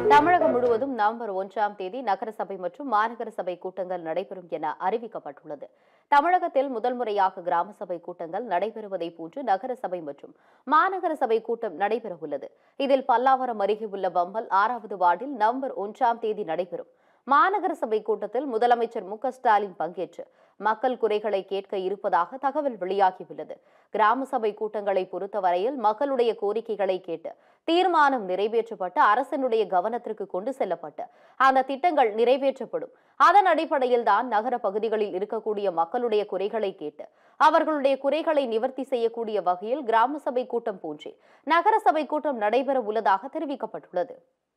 தமிழகம் முழுவதும் நவம்பர் ஒன்றாம் தேதி நகரசபை மற்றும் மாநகர சபை கூட்டங்கள் நடைபெறும் என அறிவிக்கப்பட்டுள்ளது தமிழகத்தில் முதல் முறையாக கிராம சபை கூட்டங்கள் நடைபெறுவதை போன்று நகர சபை மற்றும் மாநகர சபை கூட்டம் நடைபெறவுள்ளது இதில் பல்லாவரம் அருகே உள்ள பம்பல் ஆறாவது வார்டில் நவம்பர் ஒன்றாம் தேதி நடைபெறும் மாநகர சபை கூட்டத்தில் முதலமைச்சர் மு க ஸ்டாலின் பங்கேற்று மக்கள் குறைகளை கேட்க இருப்பதாக தகவல் வெளியாகியுள்ளது கிராம சபை கூட்டங்களை பொறுத்தவரையில் மக்களுடைய கோரிக்கைகளை கேட்டு தீர்மானம் நிறைவேற்றப்பட்டு அரசினுடைய கவனத்திற்கு கொண்டு செல்லப்பட்டு அந்த திட்டங்கள் நிறைவேற்றப்படும் அதன் அடிப்படையில் தான் நகர பகுதிகளில் இருக்கக்கூடிய மக்களுடைய குறைகளை கேட்டு அவர்களுடைய குறைகளை நிவர்த்தி செய்யக்கூடிய வகையில் கிராம சபை கூட்டம் போன்றே நகர சபை கூட்டம் நடைபெற உள்ளதாக தெரிவிக்கப்பட்டுள்ளது